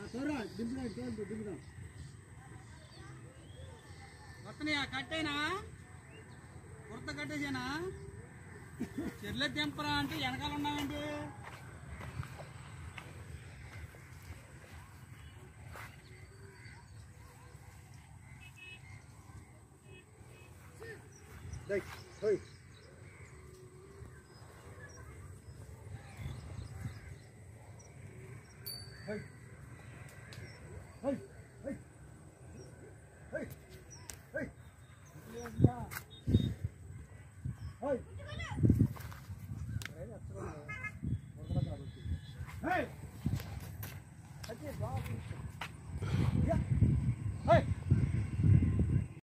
వస్తున్నాయా కట్టేనా కుర్త కట్టేసేనా చెర్లే తెంపరా అంటే వెనకాల ఉన్నావేంటి